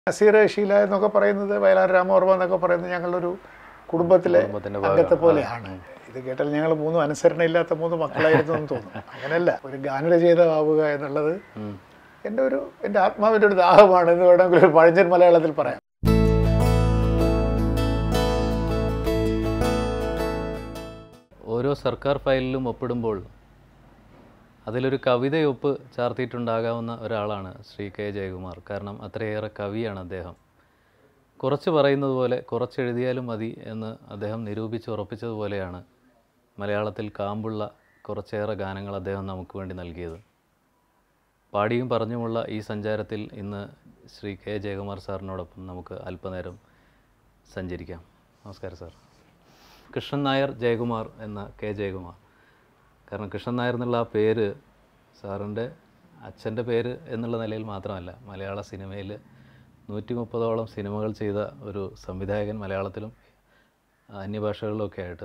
നസീർ ഷീല എന്നൊക്കെ പറയുന്നത് വയലാർ രാമവർമ്മ എന്നൊക്കെ പറയുന്നത് ഞങ്ങളൊരു കുടുംബത്തിലെ കുടുംബത്തിന്റെ അംഗത്തെ പോലെയാണ് ഇത് കേട്ടാൽ ഞങ്ങൾ മൂന്നും അനുസരണയില്ലാത്ത മൂന്ന് മക്കളായിരുന്നു എന്ന് തോന്നുന്നു അങ്ങനെയല്ല ഒരു ഗാനരചയിതാവുക എന്നുള്ളത് ഉം. എൻ്റെ ഒരു എൻ്റെ ആത്മാവിൻ്റെ ഒരു ദാഹമാണ് എന്ന് വേണമെങ്കിൽ ഒരു പഴഞ്ചൻ മലയാളത്തിൽ പറയാം ഓരോ സർക്കാർ ഫയലിലും ഒപ്പിടുമ്പോൾ അതിലൊരു കവിതയൊപ്പ് ചാർത്തിയിട്ടുണ്ടാകാവുന്ന ഒരാളാണ് ശ്രീ കെ ജയകുമാർ കാരണം അത്രയേറെ കവിയാണ് അദ്ദേഹം കുറച്ച് പറയുന്നത് പോലെ കുറച്ച് എഴുതിയാലും മതി എന്ന് അദ്ദേഹം നിരൂപിച്ച് ഉറപ്പിച്ചതുപോലെയാണ് മലയാളത്തിൽ കാമ്പുള്ള കുറച്ചേറെ ഗാനങ്ങൾ അദ്ദേഹം നമുക്ക് വേണ്ടി നൽകിയത് പാടിയും പറഞ്ഞുമുള്ള ഈ സഞ്ചാരത്തിൽ ഇന്ന് ശ്രീ കെ ജയകുമാർ സാറിനോടൊപ്പം നമുക്ക് അല്പനേരം സഞ്ചരിക്കാം നമസ്കാരം സാർ കൃഷ്ണൻ നായർ ജയകുമാർ എന്ന കെ ജയകുമാർ കാരണം കൃഷ്ണൻ നായർ എന്നുള്ള ആ പേര് സാറിൻ്റെ അച്ഛൻ്റെ പേര് എന്നുള്ള നിലയിൽ മാത്രമല്ല മലയാള സിനിമയിൽ നൂറ്റി മുപ്പതോളം സിനിമകൾ ചെയ്ത ഒരു സംവിധായകൻ മലയാളത്തിലും അന്യഭാഷകളിലൊക്കെ ആയിട്ട്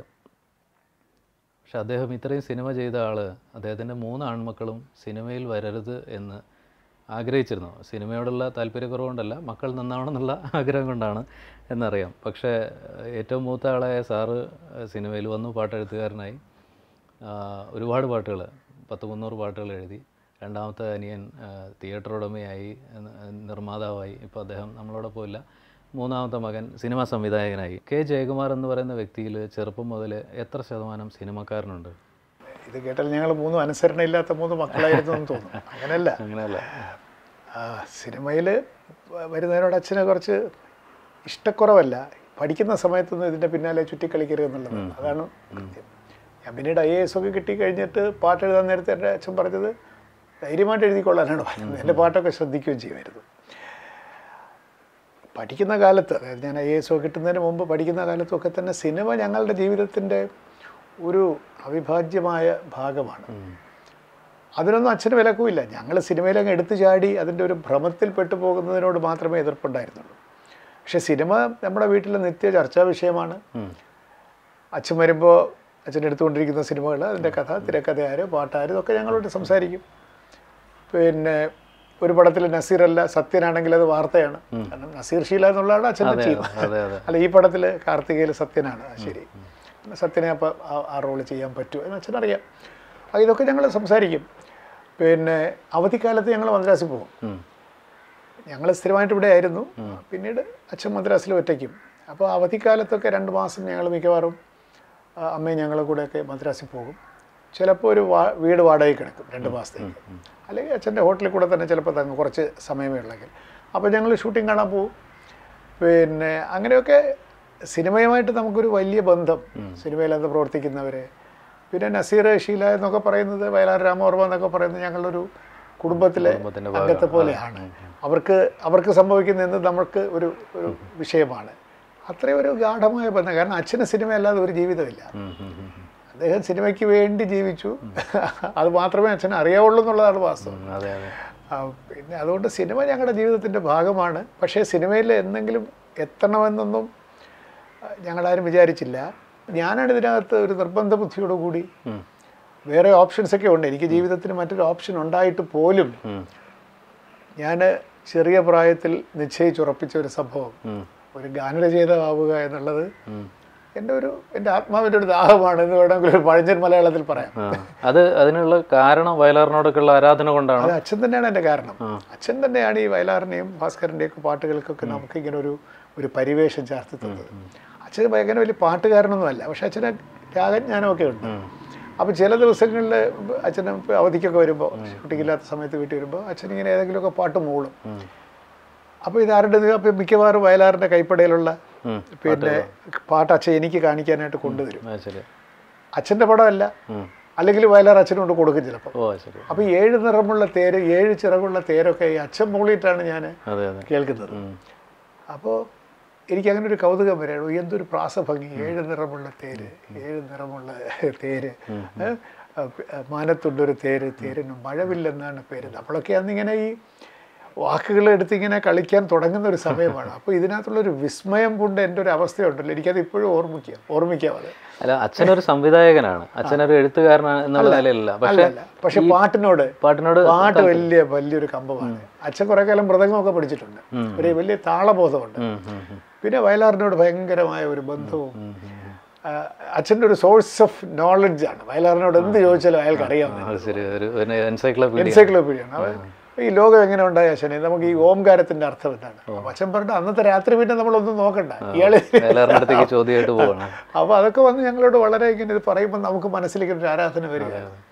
പക്ഷെ അദ്ദേഹം ഇത്രയും സിനിമ ചെയ്ത ആൾ അദ്ദേഹത്തിൻ്റെ മൂന്ന് ആൺമക്കളും സിനിമയിൽ വരരുത് എന്ന് ആഗ്രഹിച്ചിരുന്നു സിനിമയോടുള്ള താല്പര്യക്കുറവുകൊണ്ടല്ല മക്കൾ നന്നാവണം എന്നുള്ള ആഗ്രഹം കൊണ്ടാണ് എന്നറിയാം പക്ഷേ ഏഹ്, ഏറ്റവും മൂത്ത ആളായ സാറ് ഏഹ്, സിനിമയിൽ വന്നു പാട്ടെഴുത്തുകാരനായി ആഹ്, ഒരുപാട് പാട്ടുകൾ പത്ത് മുന്നൂറ് പാട്ടുകൾ എഴുതി രണ്ടാമത്തെ അനിയൻ ആഹ്, തിയേറ്റർ ഉടമയായി എന്ന് നിർമ്മാതാവായി ഇപ്പോൾ അദ്ദേഹം നമ്മളോടൊപ്പം ഇല്ല മൂന്നാമത്തെ മകൻ സിനിമാ സംവിധായകനായി കെ ജയകുമാർ എന്ന് പറയുന്ന വ്യക്തിയിൽ ചെറുപ്പം മുതൽ എത്ര ശതമാനം സിനിമക്കാരനുണ്ട് ഇത് കേട്ടാൽ ഞങ്ങൾ മൂന്നും അനുസരണയില്ലാത്ത മൂന്ന് മക്കളായിരുന്നു എന്ന് തോന്നുന്നു അങ്ങനെയല്ല അങ്ങനെയല്ല ആ, സിനിമയിൽ വരുന്നതിനോട് അച്ഛന് കുറച്ച് ഇഷ്ടക്കുറവല്ല പഠിക്കുന്ന സമയത്തൊന്നും ഇതിൻ്റെ പിന്നാലെ ചുറ്റിക്കളിക്കരുത് എന്നുള്ളത് അതാണ് കൃത്യം. ഞാൻ പിന്നീട് ഐ എ എസ് ഒക്കെ കിട്ടിക്കഴിഞ്ഞിട്ട് പാട്ട് എഴുതാൻ നേരത്തെ എൻ്റെ അച്ഛൻ പറഞ്ഞത് ധൈര്യമായിട്ട് എഴുതിക്കൊള്ളാനാണ് പറഞ്ഞത് എൻ്റെ പാട്ടൊക്കെ ശ്രദ്ധിക്കുകയും ചെയ്യുമായിരുന്നു പഠിക്കുന്ന കാലത്ത് അതായത് ഞാൻ ഐ എസ് ഒക്കെ കിട്ടുന്നതിന് മുമ്പ് പഠിക്കുന്ന കാലത്തൊക്കെ തന്നെ സിനിമ ഞങ്ങളുടെ ജീവിതത്തിൻ്റെ ഒരു അവിഭാജ്യമായ ഭാഗമാണ് അതിനൊന്നും അച്ഛന് വിലക്കുമില്ല ഞങ്ങൾ സിനിമയിലങ്ങ് എടുത്തു ചാടി അതിൻ്റെ ഒരു ഭ്രമത്തിൽ പെട്ടു പോകുന്നതിനോട് മാത്രമേ എതിർപ്പുണ്ടായിരുന്നുള്ളൂ പക്ഷേ സിനിമ നമ്മുടെ വീട്ടിലെ നിത്യ ചർച്ചാ വിഷയമാണ് ഉം. അച്ഛൻ വരുമ്പോൾ അച്ഛൻ എടുത്തുകൊണ്ടിരിക്കുന്ന സിനിമകൾ അതിൻ്റെ കഥ തിരക്കഥയാര് പാട്ടാര് ഇതൊക്കെ ഞങ്ങളോട് സംസാരിക്കും പിന്നെ ഒരു പടത്തിൽ നസീറല്ല സത്യനാണെങ്കിൽ അത് വാർത്തയാണ് കാരണം നസീർ ഷീല എന്നുള്ളതാണ് അച്ഛൻ്റെ ടീം അതെ അതെ അല്ല ഈ പടത്തിൽ കാർത്തികയിൽ സത്യനാണ് ആ, ശരി സത്യനെ അപ്പം ആ റോള് ചെയ്യാൻ പറ്റുമോ എന്ന് അച്ഛനറിയാം അപ്പോൾ ഇതൊക്കെ ഞങ്ങൾ സംസാരിക്കും പിന്നെ അവധിക്കാലത്ത് ഞങ്ങൾ മദ്രാസിൽ പോകും ഉം. ഞങ്ങൾ സ്ഥിരമായിട്ട് ഇവിടെ ആയിരുന്നു പിന്നീട് അച്ഛൻ മദ്രാസിൽ ഒറ്റയ്ക്കും അപ്പോൾ അവധിക്കാലത്തൊക്കെ രണ്ട് മാസം ഞങ്ങൾ മിക്കവാറും ആ, അമ്മയും ഞങ്ങളെ കൂടെയൊക്കെ മദ്രാസിൽ പോകും ചിലപ്പോൾ ഒരു വാ വീട് വാടകയ്ക്ക് കിടക്കും രണ്ട് മാസത്തേക്ക് അല്ലെങ്കിൽ അച്ഛൻ്റെ ഹോട്ടലിൽ കൂടെ തന്നെ ചിലപ്പോൾ തങ്ങും കുറച്ച് സമയമേ ഉള്ളെങ്കിൽ അപ്പോൾ ഞങ്ങൾ ഷൂട്ടിംഗ് കാണാൻ പോകും പിന്നെ അങ്ങനെയൊക്കെ സിനിമയുമായിട്ട് നമുക്കൊരു വലിയ ബന്ധം സിനിമയിലത് പ്രവർത്തിക്കുന്നവരെ പിന്നെ നസീർ ഷീല എന്നൊക്കെ പറയുന്നത് വയലാർ രാമവർമ്മ എന്നൊക്കെ പറയുന്നത് ഞങ്ങളൊരു കുടുംബത്തിലെ കുടുംബത്തിന്റെ അംഗത്തെ പോലെയാണ് അവർക്ക് അവർക്ക് സംഭവിക്കുന്നത് നമുക്ക് ഒരു ഒരു വിഷയമാണ് അത്രയും ഒരു ഗാഠമായ ബന്ധം കാരണം അച്ഛന് സിനിമയല്ലാതെ ഒരു ജീവിതമില്ല ഉം, ഉം, ഉം, ഉം. അദ്ദേഹം സിനിമയ്ക്ക് വേണ്ടി ജീവിച്ചു അത് മാത്രമേ അച്ഛന് അറിയാവുള്ളൂ എന്നുള്ളതാണ് വാസ്തവം ഉം, അതെ അതെ ആ, പിന്നെ അതുകൊണ്ട് സിനിമ ഞങ്ങളുടെ ജീവിതത്തിൻ്റെ ഭാഗമാണ് പക്ഷേ സിനിമയിൽ എന്തെങ്കിലും എത്തണമെന്നൊന്നും ആ, ഞങ്ങളാരും വിചാരിച്ചില്ല ഞാനാണ് ഇതിനകത്ത് ഒരു നിർബന്ധ ബുദ്ധിയോടുകൂടി ഉം, വേറെ ഓപ്ഷൻസ് ഒക്കെ ഉണ്ട് എനിക്ക് ജീവിതത്തിന് മറ്റൊരു ഓപ്ഷൻ ഉണ്ടായിട്ട് പോലും ഉം, ഞാൻ ചെറിയ പ്രായത്തിൽ നിശ്ചയിച്ചുറപ്പിച്ച ഒരു സംഭവം ഉം, ഒരു ഗാനരചയിതാവുക എന്നുള്ളത് ഉം. എൻ്റെ ഒരു എൻ്റെ ആത്മാവിൻ്റെ ഒരു ദാഹമാണ് എന്ന് വേണമെങ്കിൽ ഒരു പഴഞ്ചൻ മലയാളത്തിൽ പറയാം ആ, അത് അതിനുള്ള കാരണം വയലാറിനോടൊക്കെയുള്ള ആരാധന കൊണ്ടാണ് അത് അച്ഛൻ തന്നെയാണ് എൻ്റെ കാരണം അച്ഛൻ തന്നെയാണ് ഈ വയലാറിൻ്റെയും ഭാസ്കറിൻ്റെയും ഒക്കെ പാട്ടുകൾക്കൊക്കെ നമുക്ക് ഇങ്ങനെ ഒരു ഒരു പരിവേഷം ചേർത്ത് തന്നത് അച്ഛൻ ഭയങ്കര വലിയ പാട്ടുകാരനൊന്നുമല്ല പക്ഷെ അച്ഛന് രാഗജ്ഞാനമൊക്കെ ഉണ്ട് അപ്പോൾ ചില ദിവസങ്ങളിൽ അച്ഛന് ഇപ്പൊ അവധിക്കൊക്കെ വരുമ്പോൾ ഷൂട്ടിംഗ് ഇല്ലാത്ത സമയത്ത് വീട്ടിൽ വരുമ്പോൾ അച്ഛൻ ഇങ്ങനെ ഏതെങ്കിലുമൊക്കെ പാട്ട് മൂളും ഉം, അപ്പോൾ ഇതാരുടെ അപ്പോൾ മിക്കവാറും വയലാറിൻ്റെ കൈപ്പടയിലുള്ള ഉം. പിന്നെ പാട്ട് അച്ഛൻ എനിക്ക് കാണിക്കാനായിട്ട് കൊണ്ടുവരും ആ, ശരി അച്ഛൻ്റെ പടമല്ല ഉം. അല്ലെങ്കിൽ വയലാർ അച്ഛനും കൊണ്ട് കൊടുക്കും ചിലപ്പോൾ ഓ ശരി അപ്പോൾ ഈ ഏഴ് നിറമുള്ള തേര് ഏഴ് ചിറകുള്ള തേരൊക്കെ ഈ അച്ഛൻ മൂളിയിട്ടാണ് ഞാൻ അതെ അതെ കേൾക്കുന്നത് ഉം. അപ്പോൾ എനിക്ക് അങ്ങനെ ഒരു കൗതുകം വരെയാണ് എന്തൊരു പ്രാസഭംഗി ഏഴ് നിറമുള്ള തേര് ഏഴ് നിറമുള്ള തേര് ഏ? ആ, പി- ആ, മാനത്തുണ്ടൊരു തേര് തേരിന് മഴവില്ലെന്നാണ് പേര് നമ്മളൊക്കെ അന്നിങ്ങനെ ഈ വാക്കുകൾ എടുത്ത് ഇങ്ങനെ കളിക്കാൻ തുടങ്ങുന്ന ഒരു സമയമാണ് അപ്പോൾ ഇതിനകത്തുള്ളൊരു വിസ്മയം കൊണ്ട് എൻ്റെ ഒരു അവസ്ഥയുണ്ടല്ലോ എനിക്കത് ഇപ്പോഴും ഓർമ്മിക്കാം ഓർമ്മിക്കാം അത് അല്ല അച്ഛനൊരു സംവിധായകനാണ് അച്ഛനൊരു എഴുത്തുകാരനാണ് എന്നുള്ള നിലയിലല്ല പക്ഷെ അല്ല പക്ഷെ പാട്ടിനോട് പാട്ടിനോട് പാട്ട് വലിയ വലിയൊരു കമ്പമാണ് അച്ഛൻ കുറെ കാലം മൃദംഗമൊക്കെ പഠിച്ചിട്ടുണ്ട് ഒരു വലിയ താളബോധമുണ്ട് ഉം, ഉം, ഉം. പിന്നെ വയലാറിനോട് ഭയങ്കരമായ ഒരു ബന്ധവും ആ, അച്ഛൻ്റെ ഒരു സോഴ്സ് ഓഫ് നോളജ് ആണ് വയലാറിനോട് എന്ത് ചോദിച്ചാലും അയാൾക്ക് അറിയാവുന്നത് അത് ശരി ഒരു എൻസൈക്ലോപീഡിയ എൻസൈക്ലോപീഡിയാണ് അവൻ ഈ ലോകം എങ്ങനെ ഉണ്ടായ അച്ഛനെ നമുക്ക് ഈ ഓംകാരത്തിന്റെ അർത്ഥം എന്താണ് അപ്പൊ അച്ഛൻ പറഞ്ഞു അന്നത്തെ രാത്രി പിന്നെ നമ്മളൊന്നും നോക്കണ്ട ഇയാള് എല്ലാവരുടെ അടുത്തേക്ക് ചോദ്യമായിട്ട് പോവാണ് അപ്പൊ അതൊക്കെ വന്ന് ഞങ്ങളോട് വളരെ ഇങ്ങനെ ഇത് പറയുമ്പോൾ നമുക്ക് മനസ്സിലേക്ക് ഒരു ആരാധന വരിക